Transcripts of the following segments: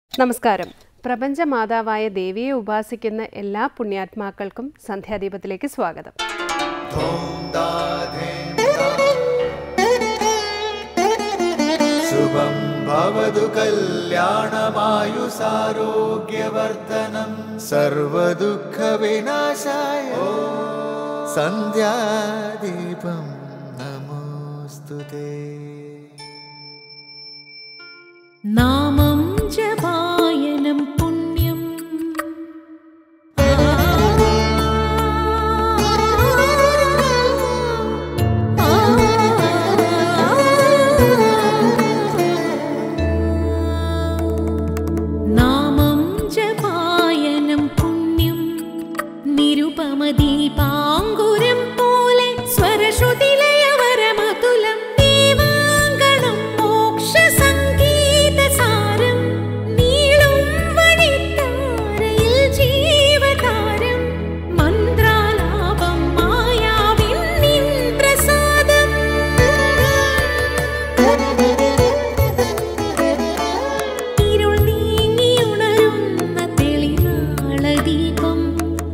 നമസ്കാരം പ്രപഞ്ച മാതാവായ ദേവിയെ ഉപാസിക്കുന്ന എല്ലാ പുണ്യാത്മാക്കൾക്കും സന്ധ്യാദീപത്തിലേക്ക് സ്വാഗതം शुभं भवतु कल्याणमायुसारोग्यवर्धनं सर्वदुःखविनाशाय सन्ध्यादीपं नमोऽस्तु ते നാമം ജപായനം പുണ്യം നാമം ജപായനം പുണ്യം നിരുപമദീപാങ്കുരം പോലെ സ്വരശ്രുതിലയവരമതുലം ദീവാങ്കണം മോക്ഷസംഗീതസാരം നീളും വഴിത്താരയിൽ ജീവതാരം മന്ത്രാലാപം മായാവിൻ നിൻ പ്രസാദം ഇരുൾ നീങ്ങിയുണരുന്ന തെളിനാളദീപം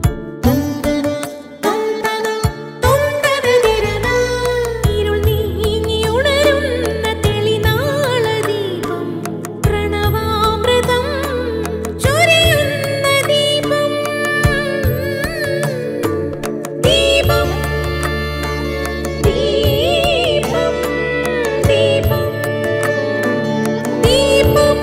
ഇരുൾ നീങ്ങിയുണരുന്ന തെളിനാളദീപം പ്രണവാമൃതം ചൊരിയുന്ന ദീപം ദീപം ദീപം ദീപം ദീപം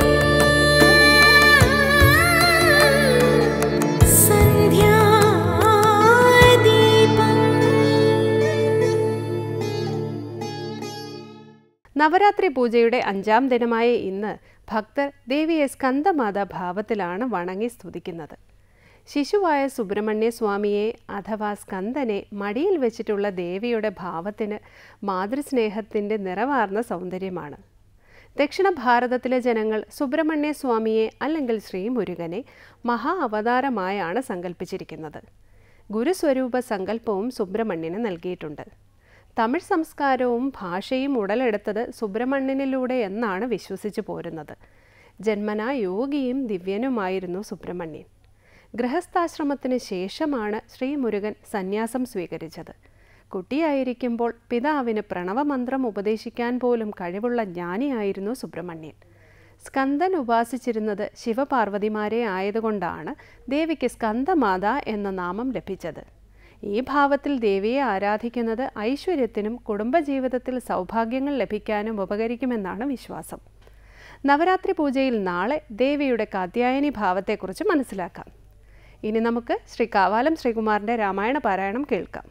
നവരാത്രി പൂജയുടെ അഞ്ചാം ദിനമായ ഇന്ന് ഭക്തർ ദേവിയെ സ്കന്ദമാത ഭാവത്തിലാണ് വണങ്ങി സ്തുതിക്കുന്നത് ശിശുവായ സുബ്രഹ്മണ്യ സ്വാമിയെ അഥവാ സ്കന്ദനെ മടിയിൽ വെച്ചിട്ടുള്ള ദേവിയുടെ ഭാവത്തിന് മാതൃസ്നേഹത്തിൻ്റെ നിറവാർന്ന സൗന്ദര്യമാണ് ദക്ഷിണ ഭാരതത്തിലെ ജനങ്ങൾ സുബ്രഹ്മണ്യ സ്വാമിയെ അല്ലെങ്കിൽ ശ്രീ മുരുകനെ മഹാ അവതാരമായാണ് സങ്കല്പിച്ചിരിക്കുന്നത് ഗുരുസ്വരൂപ സങ്കല്പവും സുബ്രഹ്മണ്യന് നൽകിയിട്ടുണ്ട് തമിഴ് സംസ്കാരവും ഭാഷയും ഉടലെടുത്തത് സുബ്രഹ്മണ്യനിലൂടെ എന്നാണ് വിശ്വസിച്ചു പോരുന്നത് ജന്മനാ യോഗിയും ദിവ്യനുമായിരുന്നു സുബ്രഹ്മണ്യൻ ഗൃഹസ്ഥാശ്രമത്തിന് ശേഷമാണ് ശ്രീ മുരുകൻ സന്യാസം സ്വീകരിച്ചത് കുട്ടിയായിരിക്കുമ്പോൾ പിതാവിന് പ്രണവമന്ത്രം ഉപദേശിക്കാൻ പോലും കഴിവുള്ള ജ്ഞാനിയായിരുന്നു സുബ്രഹ്മണ്യൻ സ്കന്ദൻ ഉപാസിച്ചിരുന്നത് ശിവപാർവതിമാരെ ആയതുകൊണ്ടാണ് ദേവിക്ക് സ്കന്ദമാത എന്ന നാമം ലഭിച്ചത് ഈ ഭാവത്തിൽ ദേവിയെ ആരാധിക്കുന്നത് ഐശ്വര്യത്തിനും കുടുംബജീവിതത്തിൽ സൗഭാഗ്യങ്ങൾ ലഭിക്കാനും ഉപകരിക്കുമെന്നാണ് വിശ്വാസം നവരാത്രി പൂജയിൽ നാളെ ദേവിയുടെ കാത്യായനി ഭാവത്തെക്കുറിച്ച് മനസ്സിലാക്കാം ഇനി നമുക്ക് ശ്രീ കാവാലം ശ്രീകുമാറിന്റെ രാമായണ പാരായണം കേൾക്കാം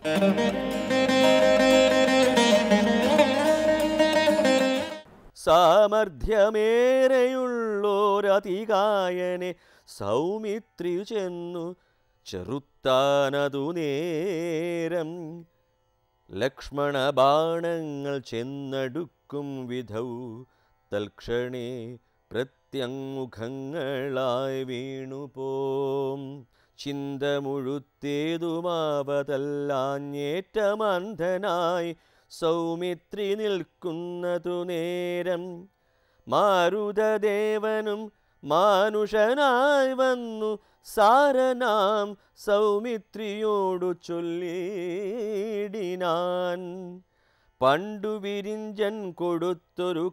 സാമർഥ്യമേറെയുള്ളോരതികായനെ സൗമിത്രിയു ചെന്നു ചെറുത്താനതു നേരം ലക്ഷ്മണ ബാണങ്ങൾ ചെന്നടുക്കും വിധൗ തൽക്ഷണേ പ്രത്യങ്ങുഖങ്ങളായി വീണുപോം ചിന്ത മുഴുത്തേതുമാവതല്ലാഞ്ഞേറ്റമന്ധനായി സൗമിത്രി നിൽക്കുന്നതു നേരം മാരുതദേവനും മാനുഷനായി വന്നു സാരനാം സൗമിത്രിയോടു ചൊല്ലിടിനാൻ പണ്ടു വിരിഞ്ചൻ കൊടുത്തൊരു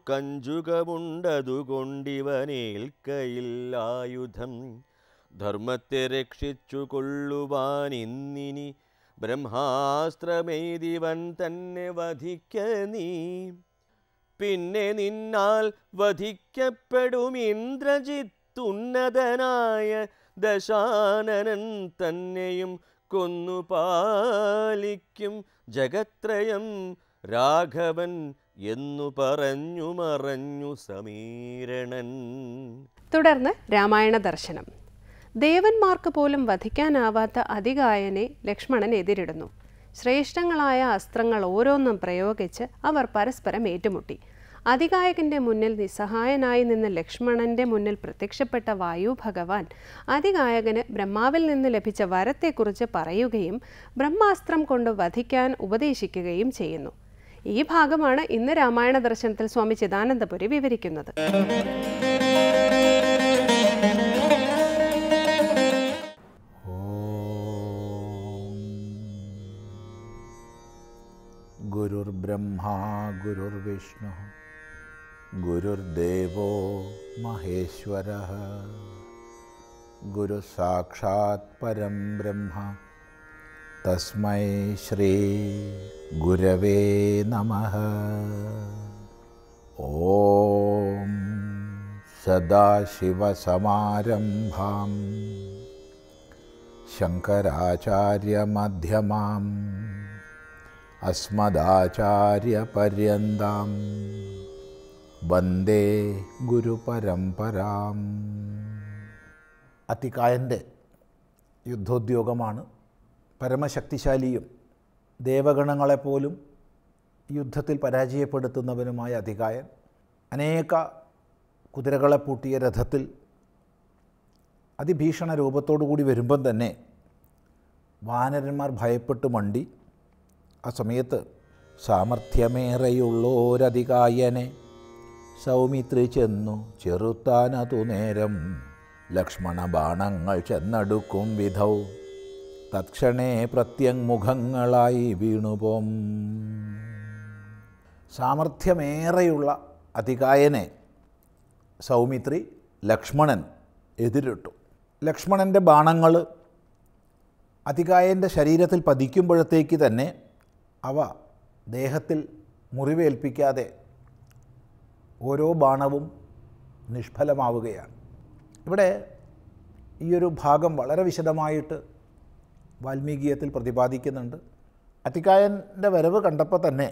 കഞ്ചുകമുണ്ടതുകൊണ്ടിവനേൽക്കയില്ലായുധം ധർമ്മത്തെ രക്ഷിച്ചു കൊള്ളുവാൻ ഇന്നിനി ബ്രഹ്മാസ്ത്രമെയ്തിവൻ തന്നെ വധിക്ക നീ പിന്നെ നിന്നാൽ വധിക്കപ്പെടും ഇന്ദ്രജിത്ത് ഉന്നതനായ ദശാനനൻ തന്നെയും കൊന്നു പാലിക്കും ജഗത്രയം രാഘവൻ എന്നു പറഞ്ഞു മറഞ്ഞു സമീരണൻ തുടർന്ന് രാമായണ ദർശനം ദേവന്മാർക്ക് പോലും വധിക്കാനാവാത്ത അതികായനെ ലക്ഷ്മണൻ എതിരിടുന്നു ശ്രേഷ്ഠങ്ങളായ അസ്ത്രങ്ങൾ ഓരോന്നും പ്രയോഗിച്ച് അവർ പരസ്പരം ഏറ്റുമുട്ടി അതികായകന്റെ മുന്നിൽ നിസ്സഹായനായി നിന്ന ലക്ഷ്മണന്റെ മുന്നിൽ പ്രത്യക്ഷപ്പെട്ട വായു ഭഗവാൻ അതികായകന് ബ്രഹ്മാവിൽ നിന്ന് ലഭിച്ച വരത്തെക്കുറിച്ച് പറയുകയും ബ്രഹ്മാസ്ത്രം കൊണ്ട് വധിക്കാൻ ഉപദേശിക്കുകയും ചെയ്യുന്നു ഈ ഭാഗമാണ് ഇന്ന് രാമായണ ദർശനത്തിൽ സ്വാമി ചിദാനന്ദപുരി വിവരിക്കുന്നത് गुरुर्ब्रह्मा गुरुर्विष्णुः गुरुर्देवो महेश्वरः गुरुसाक्षात् परं ब्रह्म तस्मै श्रीगुरवे नमः ॐ सदाशिवसमारम्भां शङ्कराचार्यमध्यमाम् अस्मदाचार्यपर्यन्तां വന്ദേ ഗുരുപരമ്പരാം അത്തിക്കായൻ്റെ യുദ്ധോദ്യോഗമാണ് പരമശക്തിശാലിയും ദേവഗണങ്ങളെപ്പോലും യുദ്ധത്തിൽ പരാജയപ്പെടുത്തുന്നവനുമായ അധികായൻ അനേക കുതിരകളെ പൂട്ടിയ രഥത്തിൽ അതിഭീഷണ രൂപത്തോടുകൂടി വരുമ്പം തന്നെ വാനരന്മാർ ഭയപ്പെട്ട് മണ്ടി ആ സമയത്ത് സാമർഥ്യമേറെയുള്ളോരധികായനെ സൗമിത്രി ചെന്നു ചെറുത്താനതു നേരം ലക്ഷ്മണ ബാണങ്ങൾ ചെന്നടുക്കും വിധൗ തത്ക്ഷണേ പ്രത്യങ്മുഖങ്ങളായി വീണുപോം സാമർഥ്യമേറെയുള്ള അധികായനെ സൗമിത്രി ലക്ഷ്മണൻ എതിരിട്ടു ലക്ഷ്മണൻ്റെ ബാണങ്ങൾ അധികായൻ്റെ ശരീരത്തിൽ പതിക്കുമ്പോഴത്തേക്ക് തന്നെ അവ ദേഹത്തിൽ മുറിവേൽപ്പിക്കാതെ ഓരോ ബാണവും നിഷ്ഫലമാവുകയാണ് ഇവിടെ ഈയൊരു ഭാഗം വളരെ വിശദമായിട്ട് വാൽമീകീയത്തിൽ പ്രതിപാദിക്കുന്നുണ്ട് അത്തിക്കായൻ്റെ വരവ് കണ്ടപ്പോൾ തന്നെ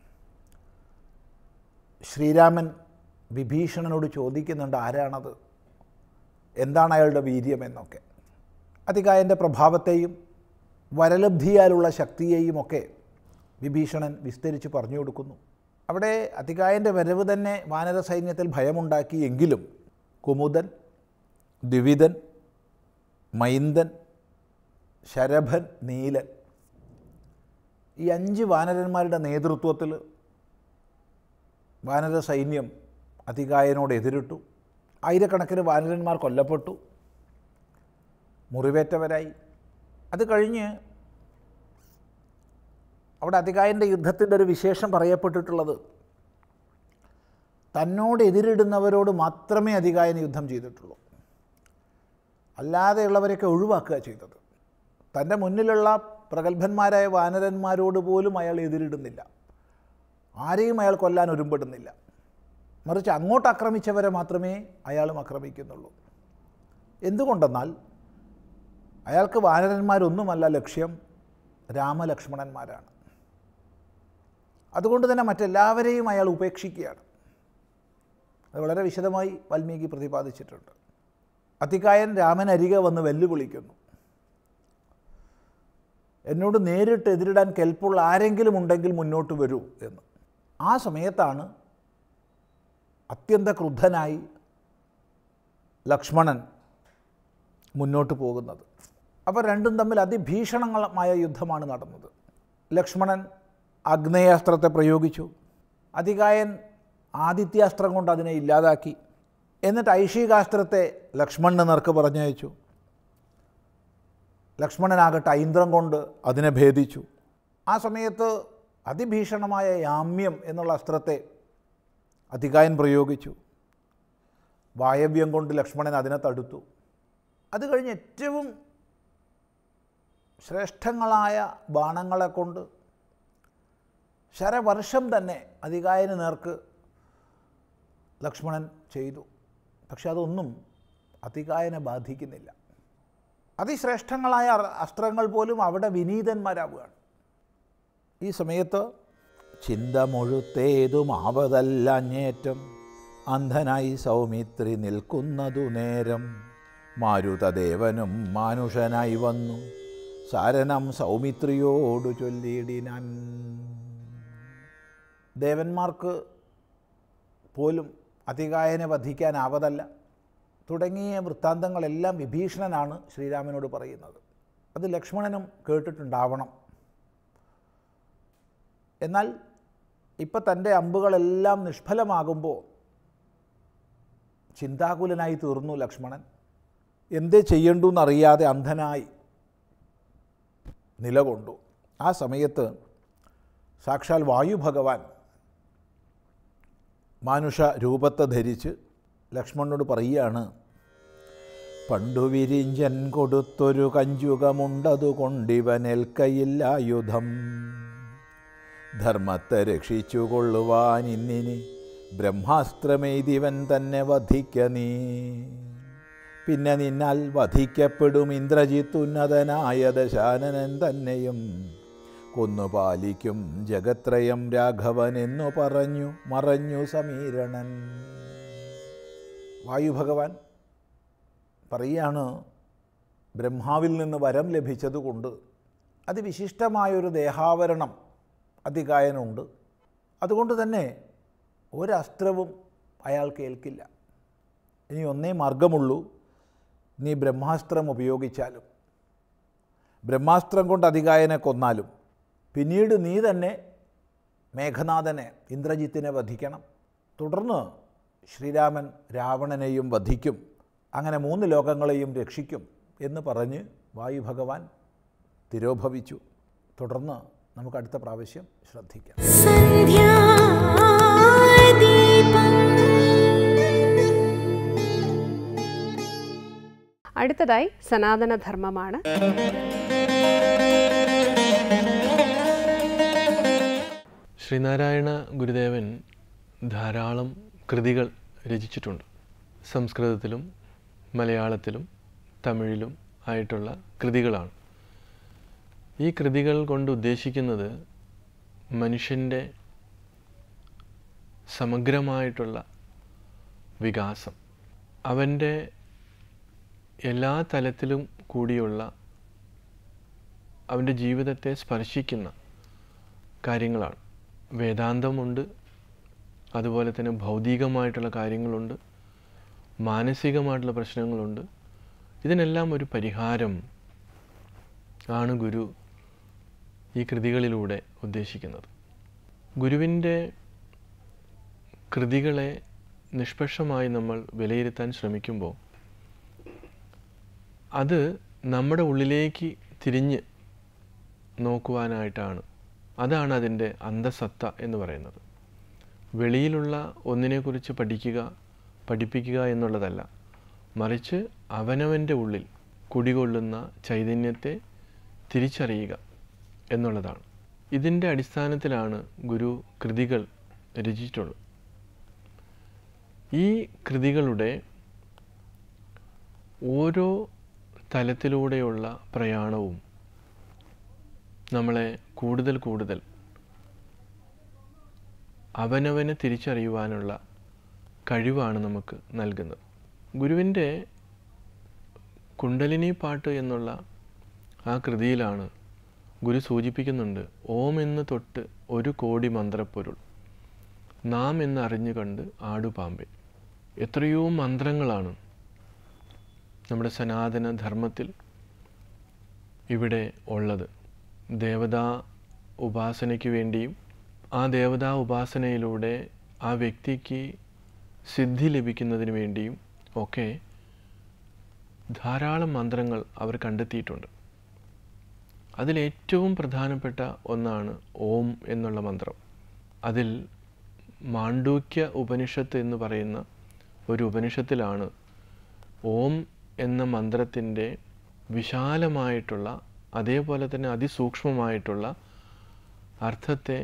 ശ്രീരാമൻ വിഭീഷണനോട് ചോദിക്കുന്നുണ്ട് ആരാണത് എന്താണ് അയാളുടെ വീര്യം എന്നൊക്കെ അത്തിക്കായൻ്റെ പ്രഭാവത്തെയും വരലബ്ധിയാലുള്ള ശക്തിയെയും ഒക്കെ വിഭീഷണൻ വിസ്തരിച്ച് പറഞ്ഞു കൊടുക്കുന്നു അവിടെ അത്തികായൻ്റെ വരവ് തന്നെ വാനര സൈന്യത്തിൽ ഭയമുണ്ടാക്കി എങ്കിലും കുമുദൻ ദ്വിവിധൻ മൈന്ദൻ ശരഭൻ നീലൻ ഈ അഞ്ച് വാനരന്മാരുടെ നേതൃത്വത്തിൽ വാനര സൈന്യം അധികായനോട് എതിരിട്ടു ആയിരക്കണക്കിന് വാനരന്മാർ കൊല്ലപ്പെട്ടു മുറിവേറ്റവരായി അത് കഴിഞ്ഞ് അവിടെ അധികായൻ്റെ യുദ്ധത്തിൻ്റെ ഒരു വിശേഷം പറയപ്പെട്ടിട്ടുള്ളത് തന്നോട് എതിരിടുന്നവരോട് മാത്രമേ അധികായൻ യുദ്ധം ചെയ്തിട്ടുള്ളൂ അല്ലാതെയുള്ളവരെയൊക്കെ ഒഴിവാക്കുക ചെയ്തത് തൻ്റെ മുന്നിലുള്ള പ്രഗത്ഭന്മാരായ വാനരന്മാരോട് പോലും അയാൾ എതിരിടുന്നില്ല ആരെയും അയാൾ കൊല്ലാൻ ഒരുമ്പെടുന്നില്ല മറിച്ച് അങ്ങോട്ട് ആക്രമിച്ചവരെ മാത്രമേ അയാളും ആക്രമിക്കുന്നുള്ളൂ എന്തുകൊണ്ടെന്നാൽ അയാൾക്ക് വാനരന്മാരൊന്നുമല്ല ലക്ഷ്യം രാമലക്ഷ്മണന്മാരാണ് അതുകൊണ്ട് തന്നെ മറ്റെല്ലാവരെയും അയാൾ ഉപേക്ഷിക്കുകയാണ് അത് വളരെ വിശദമായി വാൽമീകി പ്രതിപാദിച്ചിട്ടുണ്ട് അത്തിക്കായൻ രാമൻ അരികെ വന്ന് വെല്ലുവിളിക്കുന്നു എന്നോട് നേരിട്ട് എതിരിടാൻ കെൽപ്പുള്ള ആരെങ്കിലും ഉണ്ടെങ്കിൽ മുന്നോട്ട് വരൂ എന്ന് ആ സമയത്താണ് അത്യന്ത ക്രുദ്ധനായി ലക്ഷ്മണൻ മുന്നോട്ട് പോകുന്നത് അപ്പോൾ രണ്ടും തമ്മിൽ അതിഭീഷണമായ യുദ്ധമാണ് നടന്നത് ലക്ഷ്മണൻ ആഗ്നേയാസ്ത്രത്തെ പ്രയോഗിച്ചു അധികായൻ ആദിത്യാസ്ത്രം കൊണ്ട് അതിനെ ഇല്ലാതാക്കി എന്നിട്ട് ഐഷികാസ്ത്രത്തെ ലക്ഷ്മണന് നേർക്ക് പറഞ്ഞയച്ചു ലക്ഷ്മണനാകട്ടെ ഐന്ദ്രം കൊണ്ട് അതിനെ ഭേദിച്ചു ആ സമയത്ത് അതിഭീഷണമായ യാമ്യം എന്നുള്ള അസ്ത്രത്തെ അധികായൻ പ്രയോഗിച്ചു വായവ്യം കൊണ്ട് ലക്ഷ്മണൻ അതിനെ തടുത്തു അത് കഴിഞ്ഞ് ഏറ്റവും ശ്രേഷ്ഠങ്ങളായ ബാണങ്ങളെ കൊണ്ട് ശരവർഷം തന്നെ അധികായന് നേർക്ക് ലക്ഷ്മണൻ ചെയ്തു പക്ഷെ അതൊന്നും അധികായനെ ബാധിക്കുന്നില്ല അതിശ്രേഷ്ഠങ്ങളായ അസ്ത്രങ്ങൾ പോലും അവിടെ വിനീതന്മാരാവുകയാണ് ഈ സമയത്ത് ചിന്ത മുഴുത്തേതും ആവതല്ലഞ്ഞേറ്റം അന്ധനായി സൗമിത്രി നിൽക്കുന്നതു നേരം മാരുതദേവനും മാനുഷനായി വന്നു സാരനം സൗമിത്രിയോടു ചൊല്ലിയിടിനാൻ ദേവന്മാർക്ക് പോലും അധികായനെ വധിക്കാനാവതല്ല തുടങ്ങിയ വൃത്താന്തങ്ങളെല്ലാം വിഭീഷണനാണ് ശ്രീരാമനോട് പറയുന്നത് അത് ലക്ഷ്മണനും കേട്ടിട്ടുണ്ടാവണം എന്നാൽ ഇപ്പം തൻ്റെ അമ്പുകളെല്ലാം നിഷ്ഫലമാകുമ്പോൾ ചിന്താകുലനായി തീർന്നു ലക്ഷ്മണൻ എന്തേ ചെയ്യണ്ടു എന്നറിയാതെ അന്ധനായി നിലകൊണ്ടു ആ സമയത്ത് സാക്ഷാൽ വായു ഭഗവാൻ മാനുഷ രൂപത്തെ ധരിച്ച് ലക്ഷ്മണനോട് പറയുകയാണ് പണ്ടു വിരിഞ്ചൻ കൊടുത്തൊരു കഞ്ചുകമുണ്ടതു കൊണ്ടിവനേൽക്കയില്ലായുധം ധർമ്മത്തെ രക്ഷിച്ചുകൊള്ളുവാൻ ഇന്നിനി ബ്രഹ്മാസ്ത്രമെയ്തിവൻ തന്നെ വധിക്ക നീ പിന്നെ നിന്നാൽ വധിക്കപ്പെടും ഇന്ദ്രജിത്ത് ഉന്നതനായ ദശാനനൻ തന്നെയും കൊന്നുപാലിക്കും ജഗത്രയം രാഘവൻ എന്നു പറഞ്ഞു മറഞ്ഞു സമീരണൻ വായുഭഗവാൻ പറയുകയാണ് ബ്രഹ്മാവിൽ നിന്ന് വരം ലഭിച്ചതുകൊണ്ട് അതിവിശിഷ്ടമായൊരു ദേഹാവരണം അതികായനുണ്ട് അതുകൊണ്ട് തന്നെ ഒരസ്ത്രവും അയാൾക്ക് ഏൽക്കില്ല ഇനി ഒന്നേ മാർഗമുള്ളൂ നീ ബ്രഹ്മാസ്ത്രം ഉപയോഗിച്ചാലും ബ്രഹ്മാസ്ത്രം കൊണ്ട് അതികായനെ കൊന്നാലും പിന്നീട് നീ തന്നെ മേഘനാഥനെ ഇന്ദ്രജിത്തിനെ വധിക്കണം തുടർന്ന് ശ്രീരാമൻ രാവണനെയും വധിക്കും അങ്ങനെ മൂന്ന് ലോകങ്ങളെയും രക്ഷിക്കും എന്ന് പറഞ്ഞ് വായുഭഗവാൻ തിരോഭവിച്ചു തുടർന്ന് നമുക്ക് അടുത്ത പ്രാവശ്യം ശ്രദ്ധിക്കാം അടുത്തതായി സനാതനധർമ്മമാണ് ശ്രീനാരായണ ഗുരുദേവൻ ധാരാളം കൃതികൾ രചിച്ചിട്ടുണ്ട് സംസ്കൃതത്തിലും മലയാളത്തിലും തമിഴിലും ആയിട്ടുള്ള കൃതികളാണ് ഈ കൃതികൾ കൊണ്ട് ഉദ്ദേശിക്കുന്നത് മനുഷ്യൻ്റെ സമഗ്രമായിട്ടുള്ള വികാസം അവൻ്റെ എല്ലാ തലത്തിലും കൂടിയുള്ള അവൻ്റെ ജീവിതത്തെ സ്പർശിക്കുന്ന കാര്യങ്ങളാണ് വേദാന്തമുണ്ട് അതുപോലെ തന്നെ ഭൗതികമായിട്ടുള്ള കാര്യങ്ങളുണ്ട് മാനസികമായിട്ടുള്ള പ്രശ്നങ്ങളുണ്ട് ഇതിനെല്ലാം ഒരു പരിഹാരം ആണ് ഗുരു ഈ കൃതികളിലൂടെ ഉദ്ദേശിക്കുന്നത് ഗുരുവിൻ്റെ കൃതികളെ നിഷ്പക്ഷമായി നമ്മൾ വിലയിരുത്താൻ ശ്രമിക്കുമ്പോൾ അത് നമ്മുടെ ഉള്ളിലേക്ക് തിരിഞ്ഞ് നോക്കുവാനായിട്ടാണ് അതാണ് അതിൻ്റെ അന്തസത്ത എന്ന് പറയുന്നത് വെളിയിലുള്ള ഒന്നിനെക്കുറിച്ച് പഠിക്കുക പഠിപ്പിക്കുക എന്നുള്ളതല്ല മറിച്ച് അവനവൻ്റെ ഉള്ളിൽ കുടികൊള്ളുന്ന ചൈതന്യത്തെ തിരിച്ചറിയുക എന്നുള്ളതാണ് ഇതിൻ്റെ അടിസ്ഥാനത്തിലാണ് ഗുരു കൃതികൾ രചിച്ചിട്ടുള്ളത് ഈ കൃതികളുടെ ഓരോ തലത്തിലൂടെയുള്ള പ്രയാണവും നമ്മളെ കൂടുതൽ കൂടുതൽ അവനവനെ തിരിച്ചറിയുവാനുള്ള കഴിവാണ് നമുക്ക് നൽകുന്നത് ഗുരുവിൻ്റെ കുണ്ടലിനി പാട്ട് എന്നുള്ള ആ കൃതിയിലാണ് ഗുരു സൂചിപ്പിക്കുന്നുണ്ട് ഓം എന്ന് തൊട്ട് ഒരു കോടി മന്ത്രപ്പൊരുൾ നാം എന്ന് അറിഞ്ഞു കണ്ട് ആടുപാമ്പെ എത്രയോ മന്ത്രങ്ങളാണ് നമ്മുടെ സനാതന ധർമ്മത്തിൽ ഇവിടെ ഉള്ളത് ദേവതാ ഉപാസനയ്ക്ക് വേണ്ടിയും ആ ദേവതാ ഉപാസനയിലൂടെ ആ വ്യക്തിക്ക് സിദ്ധി ലഭിക്കുന്നതിന് വേണ്ടിയും ഒക്കെ ധാരാളം മന്ത്രങ്ങൾ അവർ കണ്ടെത്തിയിട്ടുണ്ട് അതിലേറ്റവും പ്രധാനപ്പെട്ട ഒന്നാണ് ഓം എന്നുള്ള മന്ത്രം അതിൽ മാണ്ഡൂക്യ ഉപനിഷത്ത് എന്ന് പറയുന്ന ഒരു ഉപനിഷത്തിലാണ് ഓം എന്ന മന്ത്രത്തിൻ്റെ വിശാലമായിട്ടുള്ള അതേപോലെ തന്നെ അതിസൂക്ഷ്മമായിട്ടുള്ള അർത്ഥത്തെ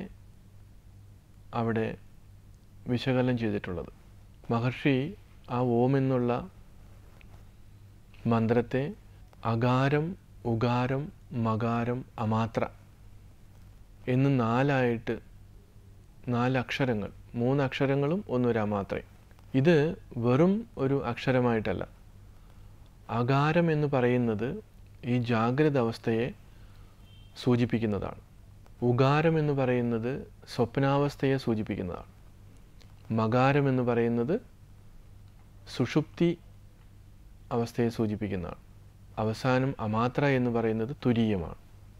അവിടെ വിശകലനം ചെയ്തിട്ടുള്ളത് മഹർഷി ആ ഓം എന്നുള്ള മന്ത്രത്തെ അകാരം ഉകാരം മകാരം അമാത്ര എന്ന് നാലായിട്ട് നാല് അക്ഷരങ്ങൾ മൂന്ന് അക്ഷരങ്ങളും ഒന്നൊരു അമാത്രയും ഇത് വെറും ഒരു അക്ഷരമായിട്ടല്ല അകാരം എന്ന് പറയുന്നത് ഈ ജാഗ്രത അവസ്ഥയെ സൂചിപ്പിക്കുന്നതാണ് ഉകാരം എന്ന് പറയുന്നത് സ്വപ്നാവസ്ഥയെ സൂചിപ്പിക്കുന്നതാണ് മകാരം എന്ന് പറയുന്നത് സുഷുപ്തി അവസ്ഥയെ സൂചിപ്പിക്കുന്നതാണ് അവസാനം അമാത്ര എന്ന് പറയുന്നത് തുരീയമാണ്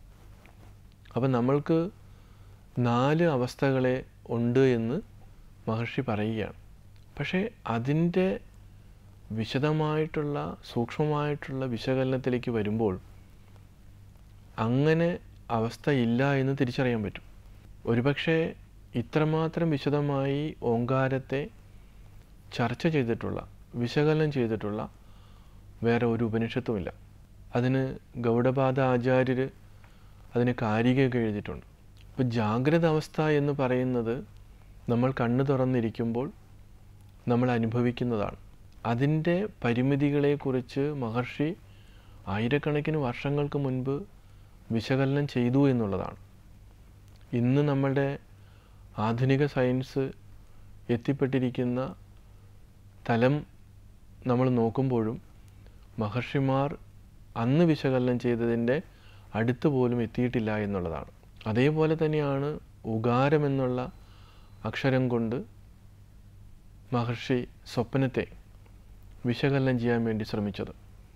അപ്പം നമ്മൾക്ക് നാല് അവസ്ഥകളെ ഉണ്ട് എന്ന് മഹർഷി പറയുകയാണ് പക്ഷേ അതിൻ്റെ വിശദമായിട്ടുള്ള സൂക്ഷ്മമായിട്ടുള്ള വിശകലനത്തിലേക്ക് വരുമ്പോൾ അങ്ങനെ അവസ്ഥയില്ല എന്ന് തിരിച്ചറിയാൻ പറ്റും ഒരുപക്ഷെ ഇത്രമാത്രം വിശദമായി ഓങ്കാരത്തെ ചർച്ച ചെയ്തിട്ടുള്ള വിശകലനം ചെയ്തിട്ടുള്ള വേറെ ഒരു ഉപനിഷത്തുമില്ല അതിന് ഗൗഡപാദ ആചാര്യർ അതിന് കാരികയൊക്കെ എഴുതിയിട്ടുണ്ട് ഇപ്പോൾ ജാഗ്രത അവസ്ഥ എന്ന് പറയുന്നത് നമ്മൾ കണ്ണു തുറന്നിരിക്കുമ്പോൾ നമ്മൾ അനുഭവിക്കുന്നതാണ് അതിൻ്റെ പരിമിതികളെക്കുറിച്ച് മഹർഷി ആയിരക്കണക്കിന് വർഷങ്ങൾക്ക് മുൻപ് വിശകലനം ചെയ്തു എന്നുള്ളതാണ് ഇന്ന് നമ്മളുടെ ആധുനിക സയൻസ് എത്തിപ്പെട്ടിരിക്കുന്ന തലം നമ്മൾ നോക്കുമ്പോഴും മഹർഷിമാർ അന്ന് വിശകലനം ചെയ്തതിൻ്റെ അടുത്ത് പോലും എത്തിയിട്ടില്ല എന്നുള്ളതാണ് അതേപോലെ തന്നെയാണ് ഉകാരം എന്നുള്ള അക്ഷരം കൊണ്ട് മഹർഷി സ്വപ്നത്തെ വിശകലനം ചെയ്യാൻ വേണ്ടി ശ്രമിച്ചത്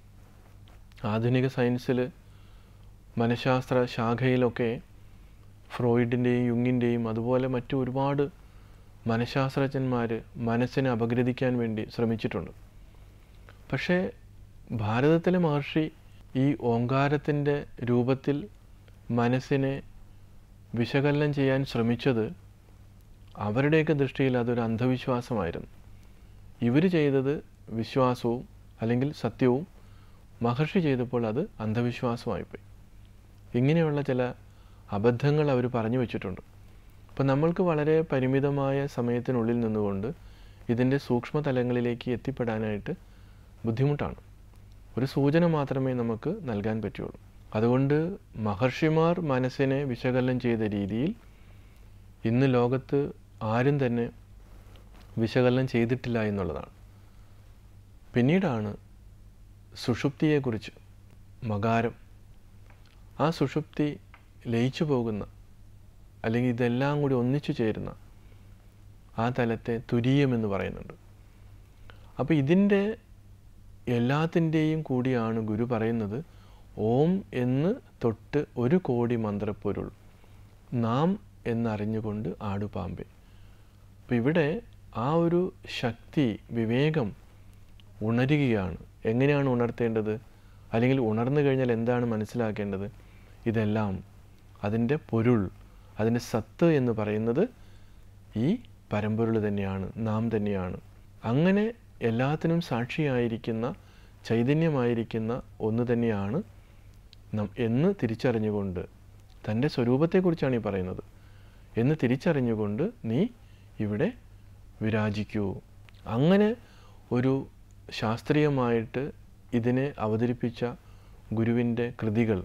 ആധുനിക സയൻസിൽ മനഃശാസ്ത്ര ശാഖയിലൊക്കെ ഫ്രോയിഡിൻ്റെയും യുങ്ങിൻ്റെയും അതുപോലെ മറ്റു ഒരുപാട് മനഃശാസ്ത്രജ്ഞന്മാർ മനസ്സിനെ അപഗ്രഥിക്കാൻ വേണ്ടി ശ്രമിച്ചിട്ടുണ്ട് പക്ഷേ ഭാരതത്തിലെ മഹർഷി ഈ ഓങ്കാരത്തിൻ്റെ രൂപത്തിൽ മനസ്സിനെ വിശകലനം ചെയ്യാൻ ശ്രമിച്ചത് അവരുടെയൊക്കെ ദൃഷ്ടിയിൽ അതൊരു അന്ധവിശ്വാസമായിരുന്നു ഇവർ ചെയ്തത് വിശ്വാസവും അല്ലെങ്കിൽ സത്യവും മഹർഷി ചെയ്തപ്പോൾ അത് അന്ധവിശ്വാസമായിപ്പോയി ഇങ്ങനെയുള്ള ചില അബദ്ധങ്ങൾ അവർ പറഞ്ഞു വച്ചിട്ടുണ്ട് അപ്പം നമ്മൾക്ക് വളരെ പരിമിതമായ സമയത്തിനുള്ളിൽ നിന്നുകൊണ്ട് ഇതിൻ്റെ സൂക്ഷ്മതലങ്ങളിലേക്ക് എത്തിപ്പെടാനായിട്ട് ബുദ്ധിമുട്ടാണ് ഒരു സൂചന മാത്രമേ നമുക്ക് നൽകാൻ പറ്റുള്ളൂ അതുകൊണ്ട് മഹർഷിമാർ മനസ്സിനെ വിശകലനം ചെയ്ത രീതിയിൽ ഇന്ന് ലോകത്ത് ആരും തന്നെ വിശകലനം ചെയ്തിട്ടില്ല എന്നുള്ളതാണ് പിന്നീടാണ് സുഷുപ്തിയെക്കുറിച്ച് മകാരം ആ സുഷുപ്തി ലയിച്ചു പോകുന്ന അല്ലെങ്കിൽ ഇതെല്ലാം കൂടി ഒന്നിച്ചു ചേരുന്ന ആ തലത്തെ തുരീയമെന്ന് പറയുന്നുണ്ട് അപ്പോൾ ഇതിൻ്റെ എല്ലാത്തിൻ്റെയും കൂടിയാണ് ഗുരു പറയുന്നത് ഓം എന്ന് തൊട്ട് ഒരു കോടി മന്ത്രപ്പൊരുൾ നാം എന്നറിഞ്ഞുകൊണ്ട് ആടുപാമ്പെ അപ്പം ഇവിടെ ആ ഒരു ശക്തി വിവേകം ഉണരുകയാണ് എങ്ങനെയാണ് ഉണർത്തേണ്ടത് അല്ലെങ്കിൽ ഉണർന്നു കഴിഞ്ഞാൽ എന്താണ് മനസ്സിലാക്കേണ്ടത് ഇതെല്ലാം അതിൻ്റെ പൊരുൾ അതിൻ്റെ സത്ത് എന്ന് പറയുന്നത് ഈ പരമ്പൊരുൾ തന്നെയാണ് നാം തന്നെയാണ് അങ്ങനെ എല്ലാത്തിനും സാക്ഷിയായിരിക്കുന്ന ചൈതന്യമായിരിക്കുന്ന ഒന്ന് തന്നെയാണ് നം എന്ന് തിരിച്ചറിഞ്ഞുകൊണ്ട് തൻ്റെ സ്വരൂപത്തെക്കുറിച്ചാണ് ഈ പറയുന്നത് എന്ന് തിരിച്ചറിഞ്ഞുകൊണ്ട് നീ ഇവിടെ വിരാജിക്കൂ അങ്ങനെ ഒരു ശാസ്ത്രീയമായിട്ട് ഇതിനെ അവതരിപ്പിച്ച ഗുരുവിൻ്റെ കൃതികൾ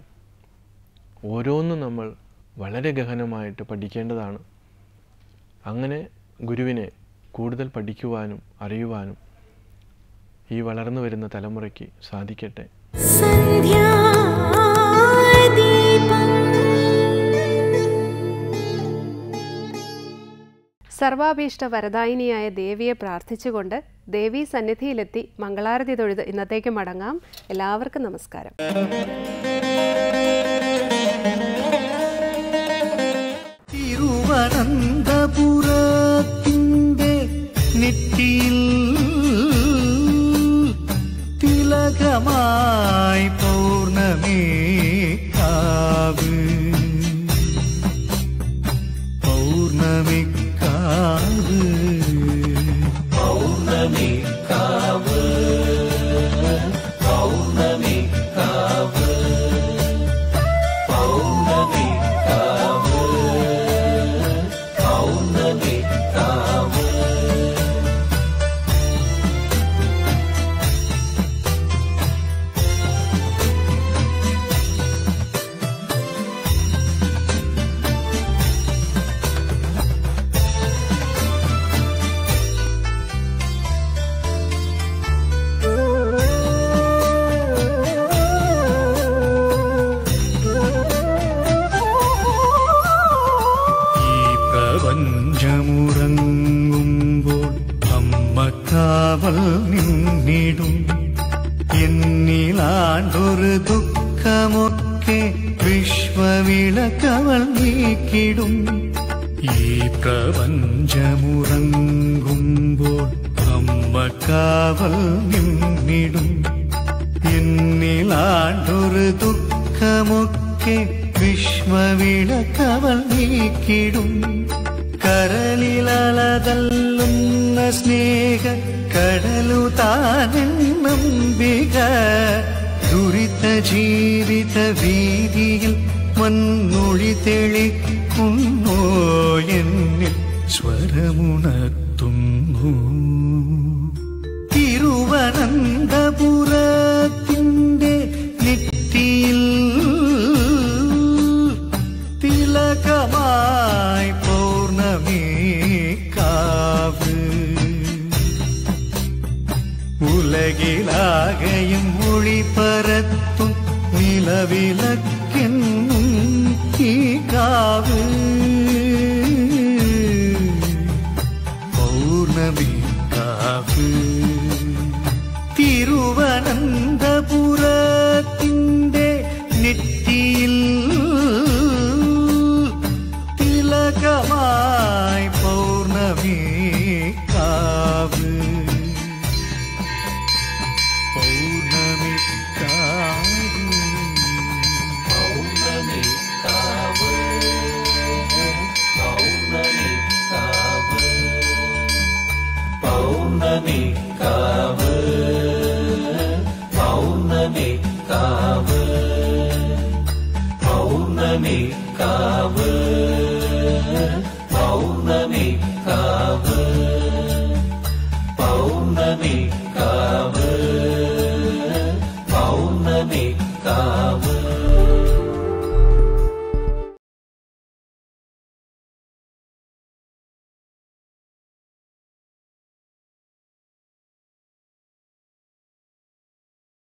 ഓരോന്നും നമ്മൾ വളരെ ഗഹനമായിട്ട് പഠിക്കേണ്ടതാണ് അങ്ങനെ ഗുരുവിനെ കൂടുതൽ പഠിക്കുവാനും അറിയുവാനും ഈ വളർന്നു വരുന്ന തലമുറയ്ക്ക് സാധിക്കട്ടെ സർവാഭീഷ്ട വരദായിനിയായ ദേവിയെ പ്രാർത്ഥിച്ചുകൊണ്ട് ദേവീ സന്നിധിയിലെത്തി മംഗളാരതി തൊഴുത് ഇന്നത്തേക്ക് മടങ്ങാം എല്ലാവർക്കും നമസ്കാരം തിരുവനന്തപുരത്തിൻ്റെ നെറ്റിയിൽ തിലകമായി പൗർണമി കാവ് പൗർണമിക്കാവ് ഈ പ്രപഞ്ചമുറങ്ങുമ്പോൾ അമ്മ കാവൽ നിന്നിടും എന്നിലാണ്ടൊരു ദുഃഖമൊക്കെ വിശ്വവിളക്കവൾ നീക്കിടും ഈ പ്രപഞ്ചമുറങ്ങുമ്പോൾ അമ്മ കാവൽ നിന്നിടും എന്നിലാണ്ടൊരു ദുഃഖമൊക്കെ വിശ്വവിളക്കവൾ നീക്കിടും കരളിലലതല്ലുന്ന സ്നേഹ കടലു താനെന്നംബിക ദുരിത ജീവിത വീതിയിൽ മണ്ണൊഴി തെളിക്കുന്നോ എന്നിൽ സ്വരമുണർത്തുന്നു തിരുവനന്തപുരത്തിൻ്റെ നെറ്റിയിൽ തിലകമായി പൗർണമി കാവ് ഉലകിലാകയും മൊഴി പരത്തും നിലവിലക്കെന്നും ഈ കാവ് പൗർണമി കാവ് തിരുവനന്തപുരത്തിൻ്റെ നെറ്റിയിൽ തിലകമായി പൗർണമി കാവ് പൗർണമി കാവ് പൗർണമി കാവ് പൗർണമി കാവ് പൗർണമി കാവ് പൗർണമി കാവ് പൗർണമി കാവ്